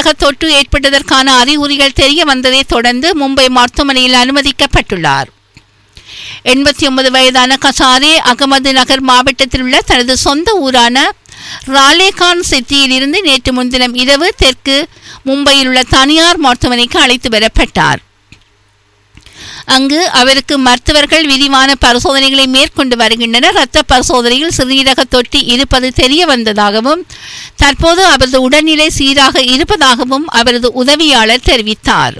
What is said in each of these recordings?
சிறுநீரக தொற்று ஏற்பட்டதற்கான அறிகுறிகள் தெரிய வந்ததை தொடர்ந்து மும்பை மருத்துவமனையில் அனுமதிக்கப்பட்டுள்ளார் எண்பத்தி ஒன்பது வயதான கசாரே அகமது நகர் மாவட்டத்தில் உள்ள தனது சொந்த ஊரான ராலேகான் சிட்டியில் இருந்து நேற்று முன்தினம் இரவு தெற்கு மும்பையில் உள்ள தனியார் மருத்துவமனைக்கு அழைத்து வரப்பட்டார் அங்கு அவருக்கு மருத்துவர்கள் விரிவான பரிசோதனைகளை மேற்கொண்டு வருகின்றனர் இரத்த பரிசோதனையில் சிறுநீரக தொட்டி இருப்பது தெரிய வந்ததாகவும் தற்போது அவரது உடல்நிலை சீராக இருப்பதாகவும் அவரது உதவியாளர் தெரிவித்தார்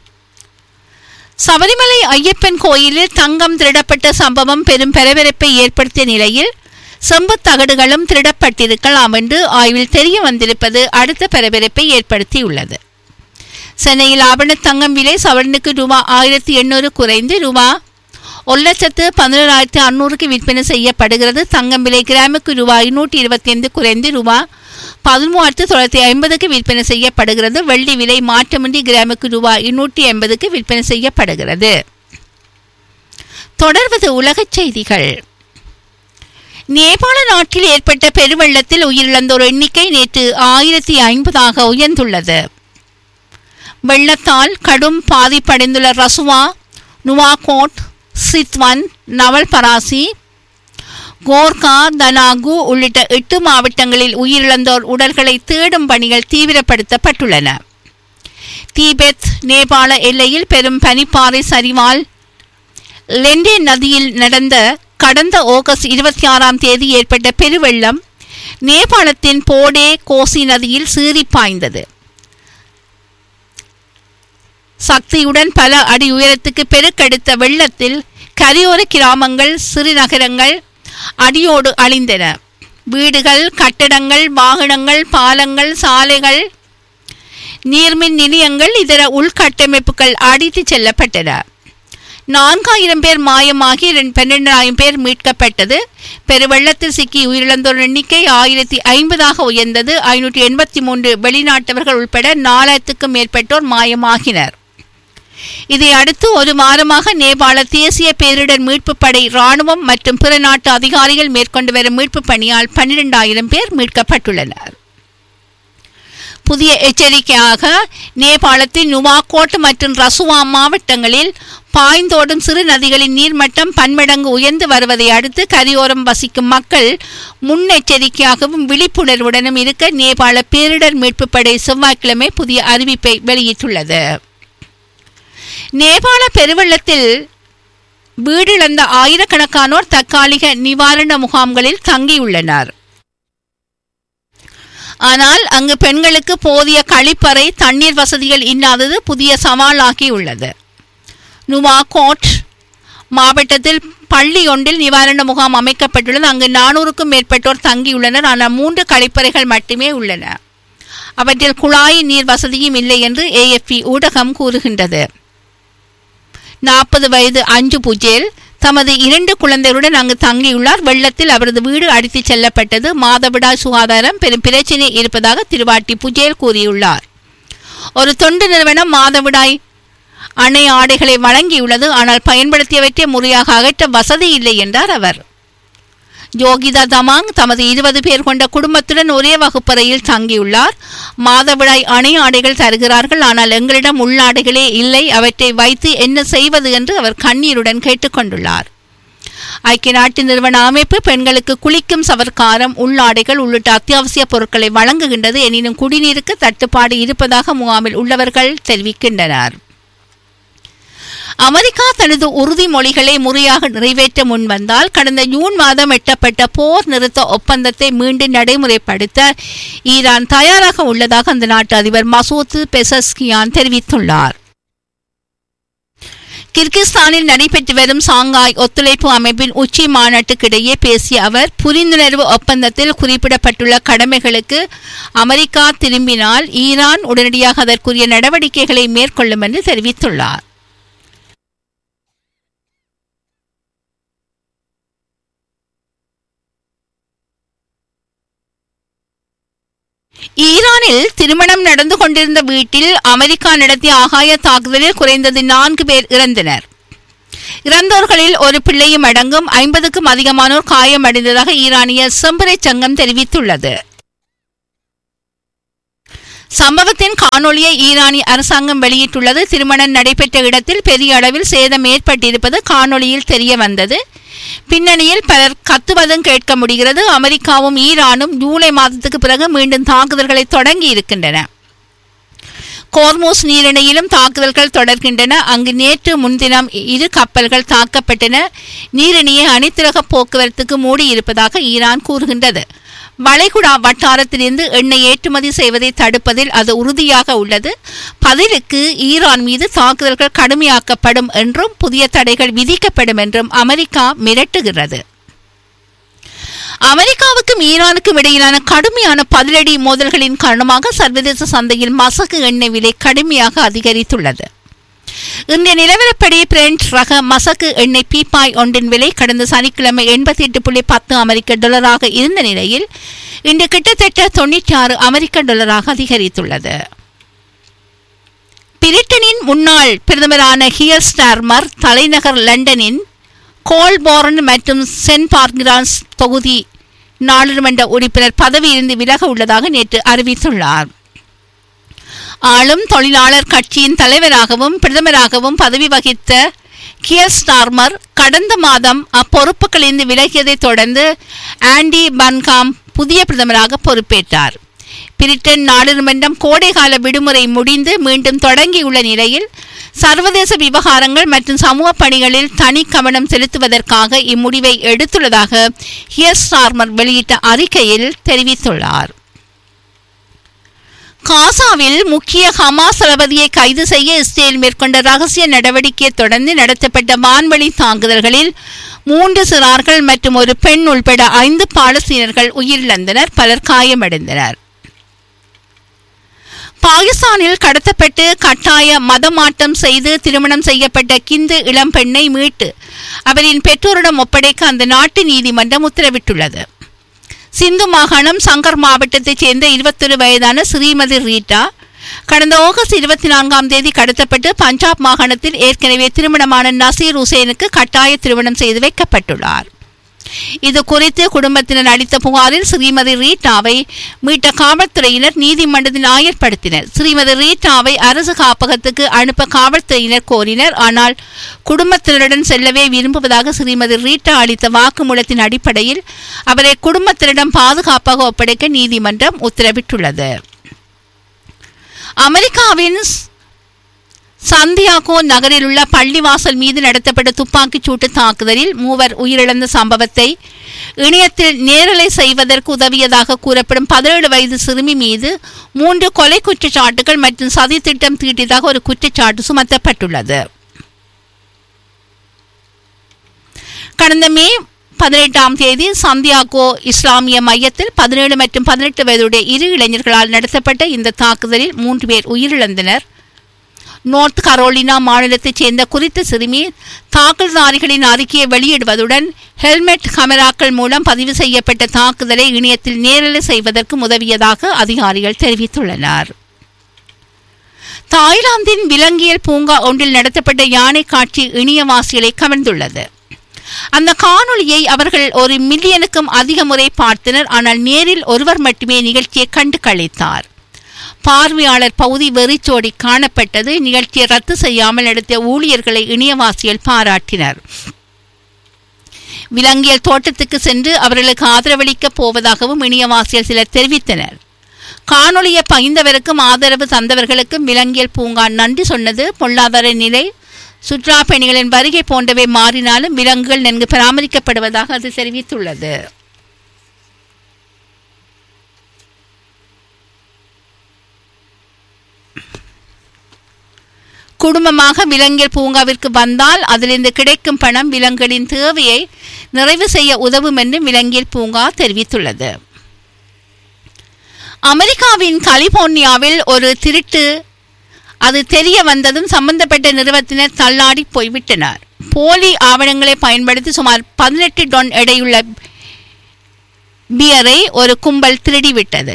சபரிமலை ஐயப்பன் கோயிலில் தங்கம் திருடப்பட்ட சம்பவம் பெரும் பரபரப்பை ஏற்படுத்திய நிலையில் செம்புத் தகடுகளும் திருடப்பட்டிருக்கலாம் என்று ஆய்வில் தெரிய வந்திருப்பது அடுத்த பரபரப்பை ஏற்படுத்தியுள்ளது சென்னையில் ஆபண தங்கம் விலை சவரனுக்கு ரூபா ஆயிரத்தி எண்ணூறு குறைந்து ரூபா ஒரு லட்சத்து பதினோராயிரத்தி அறுநூறுக்கு விற்பனை செய்யப்படுகிறது தங்கம் விலை கிராமுக்கு ரூபாய் நூற்றி இருபத்தி ஐந்து குறைந்து ரூபா பதிமூவாயிரத்து தொள்ளாயிரத்தி ஐம்பதுக்கு விற்பனை செய்யப்படுகிறது வெள்ளி விலை மாற்றமின்றி கிராமுக்கு ரூபாய் நூற்றி ஐம்பதுக்கு விற்பனை செய்யப்படுகிறது தொடர்வது உலகச் செய்திகள் நேபாள நாட்டில் ஏற்பட்ட பெருவெள்ளத்தில் உயிரிழந்தோர் எண்ணிக்கை நேற்று ஆயிரத்தி ஐம்பதாக உயர்ந்துள்ளது வெள்ளத்தால் கடும் பாதிப்படைந்துள்ள ரசுவா நுவாகோட் சித்வன் நவல்பராசி கோர்கா தனாகு உள்ளிட்ட எட்டு மாவட்டங்களில் உயிரிழந்தோர் உடல்களை தேடும் பணிகள் தீவிரப்படுத்தப்பட்டுள்ளன தீபெத் நேபாள எல்லையில் பெரும் பனிப்பாறை சரிவால் லெண்டே நதியில் நடந்த கடந்த ஆகஸ்ட் இருபத்தி ஆறாம் தேதி ஏற்பட்ட பெருவெள்ளம் நேபாளத்தின் போடே கோசி நதியில் சீறி பாய்ந்தது சக்தியுடன் பல அடி உயரத்துக்கு பெருக்கெடுத்த வெள்ளத்தில் கரையோர கிராமங்கள் சிறு நகரங்கள் அடியோடு அழிந்தன வீடுகள் கட்டடங்கள் வாகனங்கள் பாலங்கள் சாலைகள் நீர்மின் நிலையங்கள் இதர உள்கட்டமைப்புகள் அடித்துச் செல்லப்பட்டன நான்காயிரம் பேர் மாயமாகி பன்னிரெண்டாயிரம் பேர் மீட்கப்பட்டது பெருவெள்ளத்தில் சிக்கி உயிரிழந்தோர் எண்ணிக்கை ஆயிரத்தி ஐம்பதாக உயர்ந்தது ஐநூற்றி எண்பத்தி மூன்று வெளிநாட்டவர்கள் உட்பட நாலாயிரத்துக்கும் மேற்பட்டோர் மாயமாகினர் இதை அடுத்து ஒரு வாரமாக நேபாள தேசிய பேரிடர் மீட்புப் படை ராணுவம் மற்றும் பிற நாட்டு அதிகாரிகள் மேற்கொண்டு வரும் மீட்புப் பணியால் பன்னிரெண்டாயிரம் பேர் மீட்கப்பட்டுள்ளனர் புதிய எச்சரிக்கையாக நேபாளத்தின் நுவாகோட் மற்றும் ரசுவா மாவட்டங்களில் பாய்ந்தோடும் சிறு நதிகளின் நீர்மட்டம் பன்மடங்கு உயர்ந்து வருவதை அடுத்து கரையோரம் வசிக்கும் மக்கள் முன்னெச்சரிக்கையாகவும் விழிப்புணர்வுடனும் இருக்க நேபாள பேரிடர் மீட்புப் படை செவ்வாய்க்கிழமை புதிய அறிவிப்பை வெளியிட்டுள்ளது நேபாள பெருவெள்ளத்தில் வீடிழந்த ஆயிரக்கணக்கானோர் தற்காலிக நிவாரண முகாம்களில் தங்கியுள்ளனர் ஆனால் அங்கு பெண்களுக்கு போதிய கழிப்பறை தண்ணீர் வசதிகள் இல்லாதது புதிய சவாலாகியுள்ளது நுவாகோட் மாவட்டத்தில் பள்ளி ஒன்றில் நிவாரண முகாம் அமைக்கப்பட்டுள்ளது அங்கு நானூறுக்கும் மேற்பட்டோர் தங்கியுள்ளனர் ஆனால் மூன்று கழிப்பறைகள் மட்டுமே உள்ளன அவற்றில் குழாய் நீர் வசதியும் இல்லை என்று ஏஎஃப்பி ஊடகம் கூறுகின்றது நாற்பது வயது அஞ்சு புஜேல் தமது இரண்டு குழந்தைகளுடன் அங்கு தங்கியுள்ளார் வெள்ளத்தில் அவரது வீடு அடித்துச் செல்லப்பட்டது மாதவிடாய் சுகாதாரம் பெரும் பிரச்சினை இருப்பதாக திருவாட்டி புஜேல் கூறியுள்ளார் ஒரு தொண்டு நிறுவனம் மாதவிடாய் அணை ஆடைகளை வழங்கியுள்ளது ஆனால் பயன்படுத்தியவற்றை முறையாக அகற்ற வசதி இல்லை என்றார் அவர் யோகிதா தமாங் தமது இருபது பேர் கொண்ட குடும்பத்துடன் ஒரே வகுப்பறையில் தங்கியுள்ளார் மாதவிடாய் அணை ஆடைகள் தருகிறார்கள் ஆனால் எங்களிடம் உள்ளாடைகளே இல்லை அவற்றை வைத்து என்ன செய்வது என்று அவர் கண்ணீருடன் கேட்டுக்கொண்டுள்ளார் ஐக்கிய நாட்டு நிறுவன அமைப்பு பெண்களுக்கு குளிக்கும் சவர்க்காரம் உள்ளாடைகள் உள்ளிட்ட அத்தியாவசிய பொருட்களை வழங்குகின்றது எனினும் குடிநீருக்கு தட்டுப்பாடு இருப்பதாக முகாமில் உள்ளவர்கள் தெரிவிக்கின்றனர் அமெரிக்கா தனது உறுதிமொழிகளை முறையாக நிறைவேற்ற முன்வந்தால் கடந்த ஜூன் மாதம் எட்டப்பட்ட போர் நிறுத்த ஒப்பந்தத்தை மீண்டும் நடைமுறைப்படுத்த ஈரான் தயாராக உள்ளதாக அந்த நாட்டு அதிபர் மசூத் பெசஸ்கியான் தெரிவித்துள்ளார் கிர்கிஸ்தானில் நடைபெற்று வரும் சாங்காய் ஒத்துழைப்பு அமைப்பின் உச்சி மாநாட்டுக்கிடையே பேசிய அவர் புரிந்துணர்வு ஒப்பந்தத்தில் குறிப்பிடப்பட்டுள்ள கடமைகளுக்கு அமெரிக்கா திரும்பினால் ஈரான் உடனடியாக அதற்குரிய நடவடிக்கைகளை மேற்கொள்ளும் என்று தெரிவித்துள்ளார் ஈரானில் திருமணம் நடந்து கொண்டிருந்த வீட்டில் அமெரிக்கா நடத்திய ஆகாய தாக்குதலில் குறைந்தது நான்கு பேர் இறந்தனர் இறந்தோர்களில் ஒரு பிள்ளையும் அடங்கும் ஐம்பதுக்கும் அதிகமானோர் காயமடைந்ததாக ஈரானிய செம்பரை சங்கம் தெரிவித்துள்ளது சம்பவத்தின் காணொளியை ஈரானிய அரசாங்கம் வெளியிட்டுள்ளது திருமணம் நடைபெற்ற இடத்தில் பெரிய அளவில் சேதம் ஏற்பட்டிருப்பது காணொளியில் தெரிய வந்தது பின்னணியில் பலர் கத்துவதும் கேட்க முடிகிறது அமெரிக்காவும் ஈரானும் ஜூலை மாதத்துக்கு பிறகு மீண்டும் தாக்குதல்களை தொடங்கி இருக்கின்றன கோர்மோஸ் நீரிணையிலும் தாக்குதல்கள் தொடர்கின்றன அங்கு நேற்று முன்தினம் இரு கப்பல்கள் தாக்கப்பட்டன நீரிணையை அனைத்துலக போக்குவரத்துக்கு மூடியிருப்பதாக ஈரான் கூறுகின்றது வளைகுடா வட்டாரத்திலிருந்து எண்ணெய் ஏற்றுமதி செய்வதை தடுப்பதில் அது உறுதியாக உள்ளது பதிலுக்கு ஈரான் மீது தாக்குதல்கள் கடுமையாக்கப்படும் என்றும் புதிய தடைகள் விதிக்கப்படும் என்றும் அமெரிக்கா மிரட்டுகிறது அமெரிக்காவுக்கும் ஈரானுக்கும் இடையிலான கடுமையான பதிலடி மோதல்களின் காரணமாக சர்வதேச சந்தையில் மசகு எண்ணெய் விலை கடுமையாக அதிகரித்துள்ளது இன்றைய நிலவரப்படி பிரெண்ட் ரக மசகு எண்ணெய் பீப்பாய் ஒன்றின் விலை கடந்த சனிக்கிழமை எண்பத்தி எட்டு புள்ளி பத்து அமெரிக்க டாலராக இருந்த நிலையில் இன்று கிட்டத்தட்ட தொண்ணூற்றி ஆறு அமெரிக்க டாலராக அதிகரித்துள்ளது பிரிட்டனின் முன்னாள் பிரதமரான ஹியர் ஸ்டார்மர் தலைநகர் லண்டனின் கோல்போர்ன் மற்றும் சென்ட் பார்கிரான்ஸ் தொகுதி நாடாளுமன்ற உறுப்பினர் பதவியிலிருந்து விலக உள்ளதாக நேற்று அறிவித்துள்ளார் ஆளும் தொழிலாளர் கட்சியின் தலைவராகவும் பிரதமராகவும் பதவி வகித்த கியர் ஸ்டார்மர் கடந்த மாதம் அப்பொறுப்புகளிலிருந்து விலகியதைத் தொடர்ந்து ஆண்டி பன்காம் புதிய பிரதமராக பொறுப்பேற்றார் பிரிட்டன் நாடாளுமன்றம் கோடைகால விடுமுறை முடிந்து மீண்டும் தொடங்கியுள்ள நிலையில் சர்வதேச விவகாரங்கள் மற்றும் சமூக பணிகளில் தனி கவனம் செலுத்துவதற்காக இம்முடிவை எடுத்துள்ளதாக ஹியர் ஸ்டார்மர் வெளியிட்ட அறிக்கையில் தெரிவித்துள்ளார் காசாவில் முக்கிய ஹமாஸ் தளபதியை கைது செய்ய இஸ்ரேல் மேற்கொண்ட ரகசிய நடவடிக்கையை தொடர்ந்து நடத்தப்பட்ட வான்வழி தாக்குதல்களில் மூன்று சிறார்கள் மற்றும் ஒரு பெண் உள்பட ஐந்து பாலஸ்தீனர்கள் உயிரிழந்தனர் பலர் காயமடைந்தனர் பாகிஸ்தானில் கடத்தப்பட்டு கட்டாய மதமாற்றம் செய்து திருமணம் செய்யப்பட்ட கிந்து இளம்பெண்ணை மீட்டு அவரின் பெற்றோரிடம் ஒப்படைக்க அந்த நாட்டு நீதிமன்றம் உத்தரவிட்டுள்ளது சிந்து மாகாணம் சங்கர் மாவட்டத்தைச் சேர்ந்த இருபத்தொரு வயதான ஸ்ரீமதி ரீட்டா கடந்த ஆகஸ்ட் இருபத்தி நான்காம் தேதி கடத்தப்பட்டு பஞ்சாப் மாகாணத்தில் ஏற்கனவே திருமணமான நசீர் ஹுசேனுக்கு கட்டாய திருமணம் செய்து வைக்கப்பட்டுள்ளார் இது குறித்து குடும்பத்தினர் அளித்த புகாரில் ஸ்ரீமதி ரீட்டாவை மீட்ட காவல்துறையினர் நீதிமன்றத்தில் ஆயர்படுத்தினர் ஸ்ரீமதி ரீட்டாவை அரசு காப்பகத்துக்கு அனுப்ப காவல்துறையினர் கோரினர் ஆனால் குடும்பத்தினருடன் செல்லவே விரும்புவதாக ஸ்ரீமதி ரீட்டா அளித்த வாக்குமூலத்தின் அடிப்படையில் அவரை குடும்பத்தினரிடம் பாதுகாப்பாக ஒப்படைக்க நீதிமன்றம் உத்தரவிட்டுள்ளது அமெரிக்காவின் சந்தியாகோ நகரில் உள்ள பள்ளிவாசல் மீது நடத்தப்பட்ட துப்பாக்கிச் சூட்டு தாக்குதலில் மூவர் உயிரிழந்த சம்பவத்தை இணையத்தில் நேரலை செய்வதற்கு உதவியதாக கூறப்படும் பதினேழு வயது சிறுமி மீது மூன்று கொலை குற்றச்சாட்டுகள் மற்றும் சதி திட்டம் தீட்டியதாக ஒரு குற்றச்சாட்டு சுமத்தப்பட்டுள்ளது கடந்த மே பதினெட்டாம் தேதி சந்தியாகோ இஸ்லாமிய மையத்தில் பதினேழு மற்றும் பதினெட்டு வயதுடைய இரு இளைஞர்களால் நடத்தப்பட்ட இந்த தாக்குதலில் மூன்று பேர் உயிரிழந்தனர் நோர்த் கரோலினா மாநிலத்தைச் சேர்ந்த குறித்த சிறுமி தாக்குதல்தாரிகளின் அறிக்கையை வெளியிடுவதுடன் ஹெல்மெட் கமராக்கள் மூலம் பதிவு செய்யப்பட்ட தாக்குதலை இணையத்தில் நேரலை செய்வதற்கு உதவியதாக அதிகாரிகள் தெரிவித்துள்ளனர் தாய்லாந்தின் விலங்கியல் பூங்கா ஒன்றில் நடத்தப்பட்ட யானை காட்சி இணையவாசிகளை கவர்ந்துள்ளது அந்த காணொளியை அவர்கள் ஒரு மில்லியனுக்கும் அதிக முறை பார்த்தனர் ஆனால் நேரில் ஒருவர் மட்டுமே நிகழ்ச்சியை கண்டு கழித்தார் பார்வையாளர் பகுதி வெறிச்சோடி காணப்பட்டது நிகழ்ச்சியை ரத்து செய்யாமல் நடத்திய ஊழியர்களை இணையவாசிகள் பாராட்டினர் விலங்கியல் தோட்டத்துக்கு சென்று அவர்களுக்கு ஆதரவளிக்கப் போவதாகவும் இணையவாசிகள் சிலர் தெரிவித்தனர் காணொளியை பகிர்ந்தவருக்கும் ஆதரவு தந்தவர்களுக்கும் விலங்கியல் பூங்கா நன்றி சொன்னது பொருளாதார நிலை சுற்றுலா பயணிகளின் வருகை போன்றவை மாறினாலும் விலங்குகள் நன்கு பராமரிக்கப்படுவதாக அது தெரிவித்துள்ளது குடும்பமாக விலங்கியல் பூங்காவிற்கு வந்தால் அதிலிருந்து கிடைக்கும் பணம் விலங்குகளின் தேவையை நிறைவு செய்ய உதவும் என்று விலங்கியல் பூங்கா தெரிவித்துள்ளது அமெரிக்காவின் கலிபோர்னியாவில் ஒரு திருட்டு அது தெரிய வந்ததும் சம்பந்தப்பட்ட நிறுவனத்தினர் தள்ளாடி போய்விட்டனர் போலி ஆவணங்களை பயன்படுத்தி சுமார் பதினெட்டு டன் எடையுள்ள பியரை ஒரு கும்பல் திருடிவிட்டது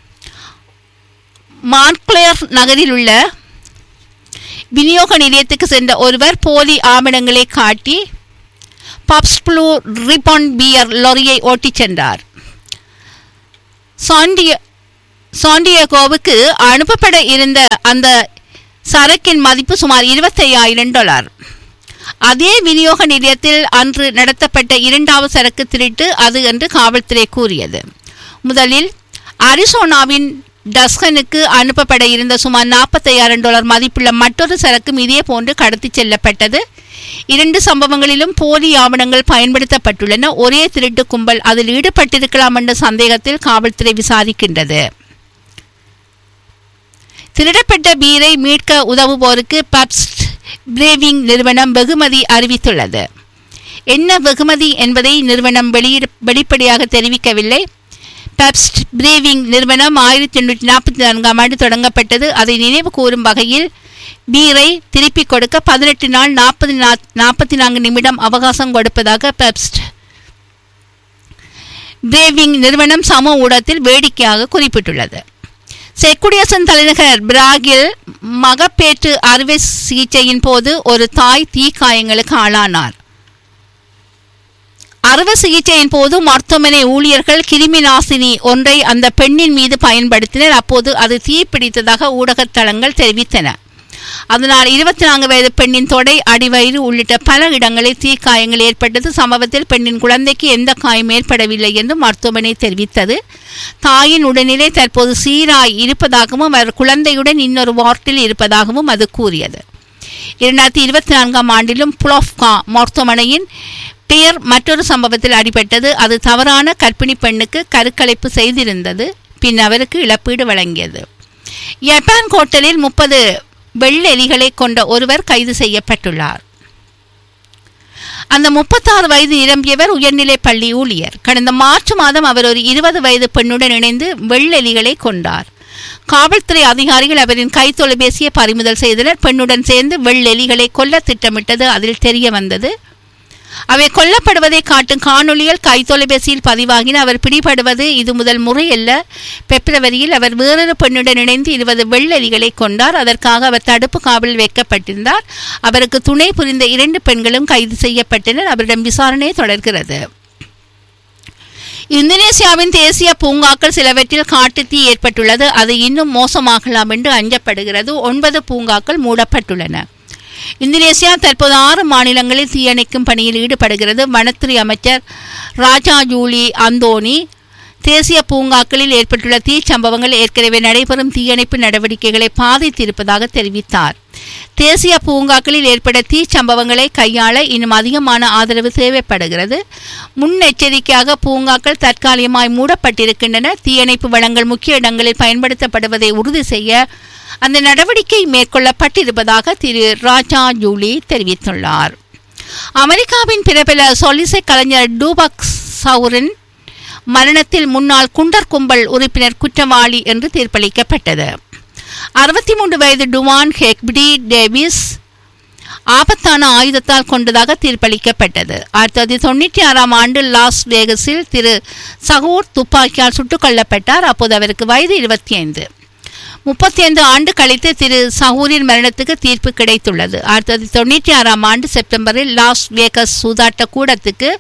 மார்க்லேர் நகரில் உள்ள விநியோக நிலையத்துக்கு சென்ற ஒருவர் போலி ஆவணங்களை காட்டி பப்ஸ் ப்ளூ ரிப்பான் பியர் லாரியை ஓட்டிச் சென்றார் சாண்டிய சாண்டியகோவுக்கு அனுப்பப்பட இருந்த அந்த சரக்கின் மதிப்பு சுமார் இருபத்தையாயிரம் டாலர் அதே விநியோக நிலையத்தில் அன்று நடத்தப்பட்ட இரண்டாவது சரக்கு திருட்டு அது என்று காவல்துறை கூறியது முதலில் அரிசோனாவின் டஸ்கனுக்கு அனுப்பப்பட இருந்த சுமார் நாற்பத்தையாயிரம் டாலர் மதிப்புள்ள மற்றொரு சரக்கும் இதே போன்று கடத்திச் செல்லப்பட்டது இரண்டு சம்பவங்களிலும் போலி ஆவணங்கள் பயன்படுத்தப்பட்டுள்ளன ஒரே திருட்டு கும்பல் அதில் ஈடுபட்டிருக்கலாம் என்ற சந்தேகத்தில் காவல்துறை விசாரிக்கின்றது திருடப்பட்ட பீரை மீட்க உதவுவோருக்கு பப்ஸ்ட் பிரேவிங் நிறுவனம் வெகுமதி அறிவித்துள்ளது என்ன வெகுமதி என்பதை நிறுவனம் வெளியிட வெளிப்படையாக தெரிவிக்கவில்லை பப்ஸ்ட் பிரேவிங் நிறுவனம் ஆயிரத்தி எண்ணூற்றி நாற்பத்தி நான்காம் ஆண்டு தொடங்கப்பட்டது அதை நினைவு கூறும் வகையில் பீரை திருப்பிக் கொடுக்க பதினெட்டு நாள் நாற்பது நாற்பத்தி நான்கு நிமிடம் அவகாசம் கொடுப்பதாக பெப்ஸ்ட் பிரேவிங் நிறுவனம் சம ஊடகத்தில் வேடிக்கையாக குறிப்பிட்டுள்ளது செக்குடியசன் தலைநகர் பிராகில் மகப்பேற்று அறுவை சிகிச்சையின் போது ஒரு தாய் தீக்காயங்களுக்கு ஆளானார் அறுவை சிகிச்சையின் போது மருத்துவமனை ஊழியர்கள் கிருமி நாசினி ஒன்றை அந்த பெண்ணின் மீது பயன்படுத்தினர் அப்போது அது தீப்பிடித்ததாக ஊடகத் தளங்கள் தெரிவித்தன அதனால் இருபத்தி நான்கு வயது பெண்ணின் தொடை அடிவயிறு உள்ளிட்ட பல இடங்களில் தீக்காயங்கள் ஏற்பட்டது சம்பவத்தில் பெண்ணின் குழந்தைக்கு எந்த காயம் ஏற்படவில்லை என்று மருத்துவமனை தெரிவித்தது தாயின் உடல்நிலை தற்போது சீராய் இருப்பதாகவும் அவர் குழந்தையுடன் இன்னொரு வார்டில் இருப்பதாகவும் அது கூறியது இரண்டாயிரத்தி இருபத்தி நான்காம் ஆண்டிலும் புலோஃப்கா மருத்துவமனையின் பெயர் மற்றொரு சம்பவத்தில் அடிபட்டது அது தவறான கர்ப்பிணி பெண்ணுக்கு கருக்கலைப்பு செய்திருந்தது பின் அவருக்கு இழப்பீடு வழங்கியது ஜப்பான் ஹோட்டலில் முப்பது வெள்ளெலிகளை கொண்ட ஒருவர் கைது செய்யப்பட்டுள்ளார் அந்த முப்பத்தாறு வயது நிரம்பியவர் உயர்நிலை பள்ளி ஊழியர் கடந்த மார்ச் மாதம் அவர் ஒரு இருபது வயது பெண்ணுடன் இணைந்து வெள்ளெலிகளை கொண்டார் காவல்துறை அதிகாரிகள் அவரின் கை தொலைபேசியை பறிமுதல் செய்தனர் பெண்ணுடன் சேர்ந்து வெள்ளெலிகளை கொல்ல திட்டமிட்டது அதில் தெரிய வந்தது அவை கொல்லப்படுவதை காட்டும் காணொளிகள் கைத்தொலைபேசியில் பதிவாகின அவர் பிடிபடுவது இது முதல் முறையல்ல பிப்ரவரியில் அவர் வேறொரு பெண்ணுடன் இணைந்து இருபது வெள்ளரிகளை கொண்டார் அதற்காக அவர் தடுப்பு காவலில் வைக்கப்பட்டிருந்தார் அவருக்கு துணை புரிந்த இரண்டு பெண்களும் கைது செய்யப்பட்டனர் அவரிடம் விசாரணை தொடர்கிறது இந்தோனேசியாவின் தேசிய பூங்காக்கள் சிலவற்றில் காட்டுத்தீ ஏற்பட்டுள்ளது அது இன்னும் மோசமாகலாம் என்று அஞ்சப்படுகிறது ஒன்பது பூங்காக்கள் மூடப்பட்டுள்ளன இந்தோனேசியா தற்போது ஆறு மாநிலங்களில் தீயணைக்கும் பணியில் ஈடுபடுகிறது வனத்துறை அமைச்சர் ராஜா ஜூலி அந்தோனி தேசிய பூங்காக்களில் ஏற்பட்டுள்ள தீச்சம்பவங்கள் ஏற்கனவே நடைபெறும் தீயணைப்பு நடவடிக்கைகளை பாதித்திருப்பதாக தெரிவித்தார் தேசிய பூங்காக்களில் ஏற்பட்ட தீச்சம்பவங்களை கையாள இன்னும் அதிகமான ஆதரவு தேவைப்படுகிறது முன்னெச்சரிக்கையாக பூங்காக்கள் தற்காலிகமாய் மூடப்பட்டிருக்கின்றன தீயணைப்பு வளங்கள் முக்கிய இடங்களில் பயன்படுத்தப்படுவதை உறுதி செய்ய அந்த நடவடிக்கை மேற்கொள்ளப்பட்டிருப்பதாக திரு ராஜா ஜூலி தெரிவித்துள்ளார் அமெரிக்காவின் பிரபல சொலிசை கலைஞர் டூபக் சவுரின் மரணத்தில் முன்னாள் குண்டர் கும்பல் உறுப்பினர் குற்றவாளி என்று தீர்ப்பளிக்கப்பட்டது அறுபத்தி மூன்று வயது டுவான் ஹெக்பிடி டேவிஸ் ஆபத்தான ஆயுதத்தால் கொண்டதாக தீர்ப்பளிக்கப்பட்டது ஆயிரத்தி தொள்ளாயிரத்தி தொண்ணூற்றி ஆறாம் ஆண்டு லாஸ் வேகஸில் திரு சகூர் துப்பாக்கியால் சுட்டுக் கொல்லப்பட்டார் அப்போது அவருக்கு வயது இருபத்தி ஐந்து முப்பத்தி ஐந்து ஆண்டு கழித்து திரு சஹூரின் மரணத்துக்கு தீர்ப்பு கிடைத்துள்ளது ஆயிரத்தி தொள்ளாயிரத்தி தொண்ணூற்றி ஆறாம் ஆண்டு செப்டம்பரில் லாஸ் வேகஸ் சூதாட்ட கூடத்துக்கு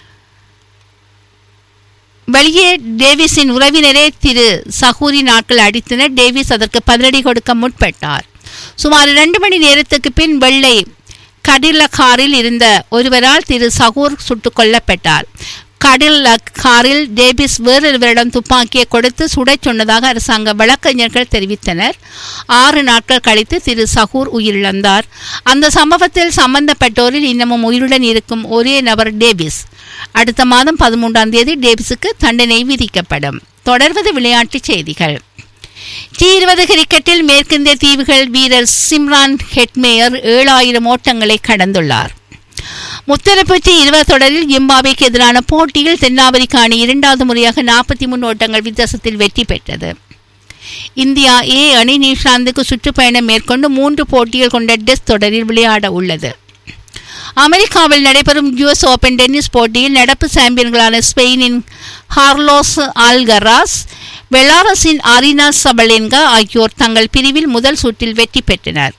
வெளியே டேவிஸின் உறவினரே திரு சஹூரி நாட்கள் அடித்தனர் டேவிஸ் அதற்கு பதிலடி கொடுக்க முற்பட்டார் சுமார் இரண்டு மணி நேரத்துக்கு பின் வெள்ளை கடில காரில் இருந்த ஒருவரால் திரு சகூர் சுட்டுக் கொல்லப்பட்டார் கடில் காரில் டேபிஸ் வேறொருவரிடம் துப்பாக்கியை கொடுத்து சுடச் சொன்னதாக அரசாங்க வழக்கறிஞர்கள் தெரிவித்தனர் ஆறு நாட்கள் கழித்து திரு சகூர் உயிரிழந்தார் அந்த சம்பவத்தில் சம்பந்தப்பட்டோரில் இன்னமும் உயிருடன் இருக்கும் ஒரே நபர் டேவிஸ் அடுத்த மாதம் பதிமூன்றாம் தேதி டேவிஸுக்கு தண்டனை விதிக்கப்படும் தொடர்வது விளையாட்டுச் செய்திகள் டி இருபது கிரிக்கெட்டில் மேற்கிந்திய தீவுகள் வீரர் சிம்ரான் ஹெட்மேயர் ஏழாயிரம் ஓட்டங்களை கடந்துள்ளார் முத்தரப்பற்றி இருபது தொடரில் ஜிம்பாபேக்கு எதிரான போட்டியில் தென்னாப்பிரிக்கா அணி இரண்டாவது முறையாக நாற்பத்தி மூணு ஓட்டங்கள் வித்தியாசத்தில் வெற்றி பெற்றது இந்தியா ஏ அணி நியூசிலாந்துக்கு சுற்றுப்பயணம் மேற்கொண்டு மூன்று போட்டிகள் கொண்ட டெஸ்ட் தொடரில் விளையாட உள்ளது அமெரிக்காவில் நடைபெறும் யுஎஸ் ஓபன் டென்னிஸ் போட்டியில் நடப்பு சாம்பியன்களான ஸ்பெயினின் ஹார்லோஸ் ஆல்கராஸ் பெலாரஸின் அரினா சபலென்கா ஆகியோர் தங்கள் பிரிவில் முதல் சுற்றில் வெற்றி பெற்றனர்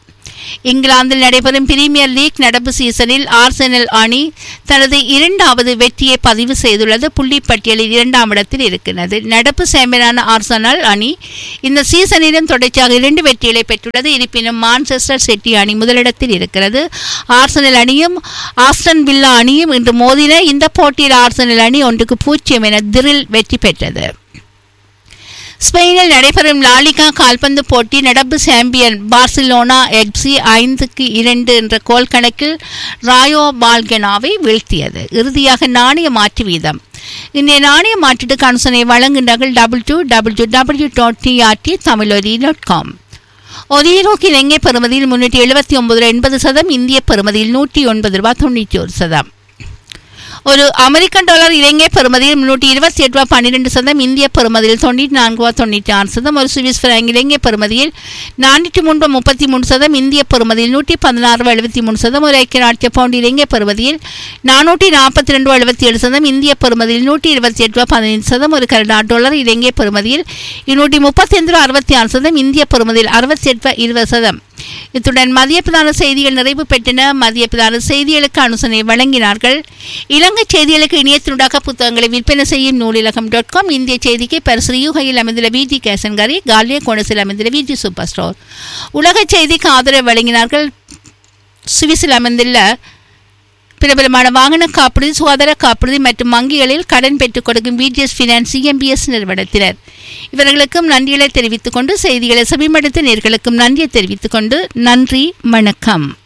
இங்கிலாந்தில் நடைபெறும் பிரீமியர் லீக் நடப்பு சீசனில் ஆர்செனல் அணி தனது இரண்டாவது வெற்றியை பதிவு செய்துள்ளது புள்ளி பட்டியலில் இரண்டாம் இடத்தில் இருக்கிறது நடப்பு சாம்பியனான ஆர்சனல் அணி இந்த சீசனிலும் தொடர்ச்சியாக இரண்டு வெற்றிகளை பெற்றுள்ளது இருப்பினும் மான்செஸ்டர் சிட்டி அணி முதலிடத்தில் இருக்கிறது ஆர்சனல் அணியும் ஆஸ்டன் வில்லா அணியும் இன்று மோதின இந்த போட்டியில் ஆர்சனல் அணி ஒன்றுக்கு பூஜ்ஜியம் என திரில் வெற்றி பெற்றது ஸ்பெயினில் நடைபெறும் லாலிகா கால்பந்து போட்டி நடப்பு சாம்பியன் பார்சிலோனா எக்ஸி ஐந்துக்கு இரண்டு என்ற கோல் கணக்கில் ராயோ பால்கெனாவை வீழ்த்தியது இறுதியாக நாணய மாற்று வீதம் இன்றைய நாணய மாற்றீட்டு கன்சனை வழங்குகிறார்கள் double two double two W dot TRT Tamiloli dot com ஒரு ஈரோக்கு இலங்கை பெறுமதியில் முன்னூற்றி எழுபத்தி ஒன்பது எண்பது சதம் இந்திய பெறுமதியில் நூற்றி ஒன்பது ரூபாய் தொண்ணூற்றி ஒரு சதம் ஒரு அமெரிக்கன் டாலர் இலங்கை பெறுமதியில் முன்னூற்றி இருபத்தி எட்டு ரூபா பன்னிரெண்டு சதம் இந்திய பெறுமதியில் தொண்ணூற்றி நான்கு ரூபா தொண்ணூற்றி ஆறு சதம் ஒரு சுவிஸ் பிராங்க் இலங்கை பெறுமதியில் நானூற்றி மூன்று முப்பத்தி மூணு சதம் இந்திய பெறுமதியில் நூற்றி பதினாறு ரூபா எழுபத்தி மூணு சதம் ஒரு ஐக்கிய நாட்டிய பவுண்ட் இலங்கை பெறுமதியில் நானூற்றி நாற்பத்தி ரெண்டு ரூபா எழுபத்தி ஏழு சதம் இந்திய பெறுமதியில் நூற்றி இருபத்தி எட்டு ரூபா பதினைந்து சதம் ஒரு கனடா டாலர் இலங்கை பெறுமதியில் இருநூற்றி முப்பத்தி ஐந்து ரூபா அறுபத்தி ஆறு சதம் இந்திய பெறுமதியில் அறுபத்தி எட்டு ரூபா இருபது சதம் இத்துடன் மதிய பிரதான செய்திகள் நிறைவு பெற்றன மதிய பிரதான செய்திகளுக்கு அனுசனை வழங்கினார்கள் இலங்கை செய்திகளுக்கு இணையத்தினூடாக புத்தகங்களை விற்பனை செய்யும் நூலிலகம் டாட் காம் இந்திய செய்திக்கு பரிசு யூகையில் அமைந்துள்ள விஜி கேசன்கரி காலிய கோணசில் அமைந்துள்ள விஜி சூப்பர் ஸ்டோர் உலக செய்திக்கு ஆதரவு வழங்கினார்கள் சுவிஸில் அமைந்துள்ள பிரபலமான வாகன காப்புறுதி சுகாதார காப்புறுதி மற்றும் வங்கிகளில் கடன் பெற்றுக் கொடுக்கும் விஜிஎஸ் ஃபினான்ஸ் சிஎம்பிஎஸ் நிறுவனத்தினர் இவர்களுக்கும் நன்றிகளை தெரிவித்துக் கொண்டு செய்திகளை செவிமடுத்த நேர்களுக்கும் நன்றியை தெரிவித்துக் கொண்டு நன்றி வணக்கம்